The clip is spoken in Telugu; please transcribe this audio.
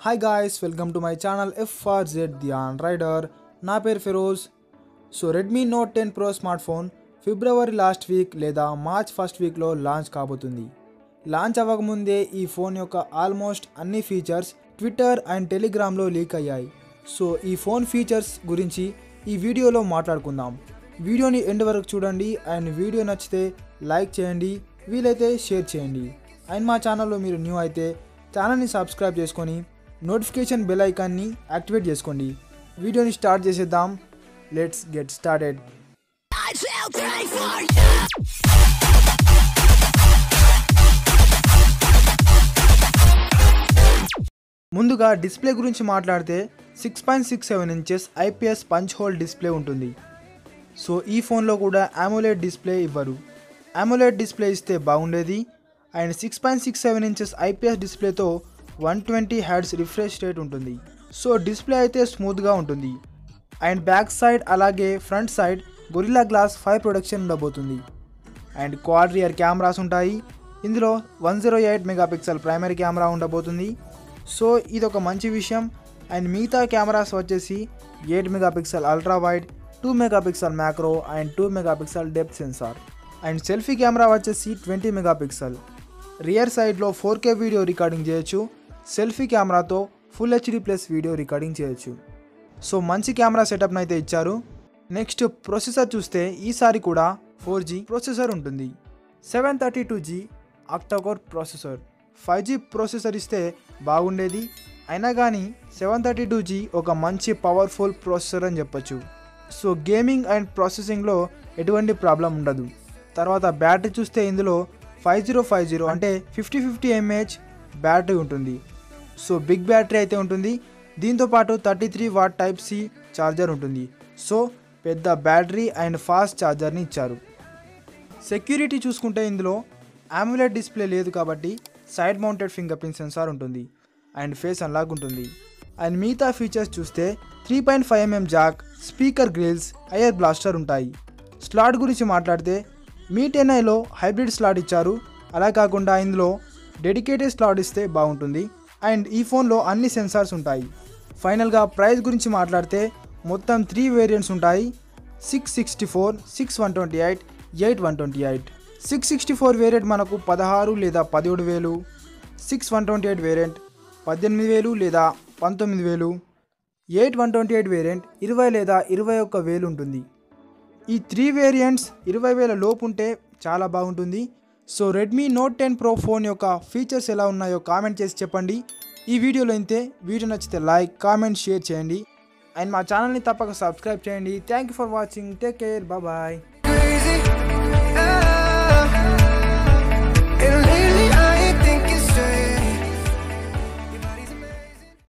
Hi guys welcome to my channel FR Z Dhyan rider నా పేరు Firoz so Redmi note ten pro smart phone February last week లేదా మార్చ్ ఫస్ట్ వీక్లో లాంచ్ కాబోతుంది లాంచ్ అవ్వకముందే ఈ ఫోన్ యొక్క ఆల్మోస్ట్ అన్ని ఫీచర్స్ ట్విట్టర్ అండ్ టెలిగ్రామ్లో లీక్ అయ్యాయి సో ఈ ఫోన్ ఫీచర్స్ గురించి ఈ వీడియోలో మాట్లాడుకుందాం వీడియోని ఎండ్ వరకు చూడండి అండ్ వీడియో నచ్చితే లైక్ చేయండి వీలైతే షేర్ చేయండి అండ్ మా ఛానల్లో మీరు న్యూ అయితే ఛానల్ని సబ్స్క్రైబ్ చేసుకొని నోటిఫికేషన్ బెల్ ఐకాన్ని యాక్టివేట్ చేసుకోండి వీడియోని స్టార్ట్ చేసేద్దాం let's get started I shall cry for you. ముందుగా డిస్ప్లే గురించి మాట్లాడితే six point six seven inches IPS punch hole display ఉంటుంది సో ఈ ఫోన్లో కూడా AMOLED డిస్ప్లే ఇవ్వరు AMOLED డిస్ప్లే ఇస్తే బాగుండేది and six point six seven inches IPS డిస్ప్లేతో one twenty hertz refresh rate ఉంటుంది సో డిస్ప్లే అయితే స్మూత్గా ఉంటుంది అండ్ బ్యాక్ సైడ్ అలాగే front side gorilla glass five production ఉండబోతుంది అండ్ క్వాడ్ రియర్ కెమెరాస్ ఉంటాయి ఇందులో one zero eight megapixel primary camera ఉండబోతుంది సో ఇది ఒక మంచి విషయం అండ్ మిగతా కెమెరాస్ వచ్చేసి eight megapixel ultra wide two megapixel macro and two megapixel depth sensor and selfie camera వచ్చేసి ట్వంటీ మెగాపిక్సెల్ రియర్ సైడ్లో ఫోర్ కే వీడియో రికార్డింగ్ చేయొచ్చు సెల్ఫీ కెమెరాతో full HD plus video recording చేయొచ్చు సో మంచి కెమెరా సెటప్ని అయితే ఇచ్చారు నెక్స్ట్ ప్రొసెసర్ చూస్తే ఈసారి కూడా ఫోర్ జీ ప్రొసెసర్ ఉంటుంది seven thirty two G octa core processor five G processor ఇస్తే బాగుండేది అయినా కానీ సెవెన్ థర్టీ టూ జీ ఒక మంచి పవర్ఫుల్ ప్రాసెసర్ అని చెప్పొచ్చు సో గేమింగ్ అండ్ ప్రాసెసింగ్లో ఎటువంటి ప్రాబ్లం ఉండదు తర్వాత బ్యాటరీ చూస్తే ఇందులో ఫైవ్ జీరో ఫైవ్ జీరో అంటే ఫిఫ్టీ ఫిఫ్టీ ఎంఏహెచ్ బ్యాటరీ ఉంటుంది సో బిగ్ బ్యాటరీ అయితే ఉంటుంది దీంతో పాటు thirty three watt type C charger ఉంటుంది సో పెద్ద బ్యాటరీ అండ్ ఫాస్ట్ ఛార్జర్ని ఇచ్చారు సెక్యూరిటీ చూసుకుంటే ఇందులో ఆమ్యులెట్ డిస్ప్లే లేదు కాబట్టి side mounted finger print sensor ఉంటుంది అండ్ ఫేస్ అన్లాక్ ఉంటుంది అండ్ మిగతా ఫీచర్స్ చూస్తే three point five mm jack speaker grills IR blaster ఉంటాయి స్లాట్ గురించి మాట్లాడితే మీ టెన్ ఐలో హైబ్రిడ్ స్లాట్ ఇచ్చారు అలా కాకుండా ఇందులో డెడికేటెడ్ స్లాట్ ఇస్తే బాగుంటుంది అండ్ ఈ ఫోన్లో అన్ని సెన్సార్స్ ఉంటాయి ఫైనల్గా ప్రైస్ గురించి మాట్లాడితే మొత్తం త్రీ వేరియంట్స్ ఉంటాయి six sixty four six one twenty eight eight one twenty eight six sixty four variant మనకు పదహారు లేదా పదిహేడు వేలు six one twenty eight variant పద్దెనిమిది వేలు లేదా పంతొమ్మిది వేలు eight one twenty eight variant ఇరవై లేదా ఇరవై ఒక్క వేలు ఉంటుంది ఈ త్రీ వేరియంట్స్ ఇరవై వేల లోపు ఉంటే చాలా బాగుంటుంది so Redmi note ten Pro phone యొక్క ఫీచర్స్ ఎలా ఉన్నాయో కామెంట్ చేసి చెప్పండి ఈ వీడియోలో అయితే వీడియో నచ్చితే లైక్ కామెంట్ షేర్ చేయండి అండ్ మా ఛానల్ని తప్పక సబ్స్క్రైబ్ చేయండి thank you for watching take care bye crazy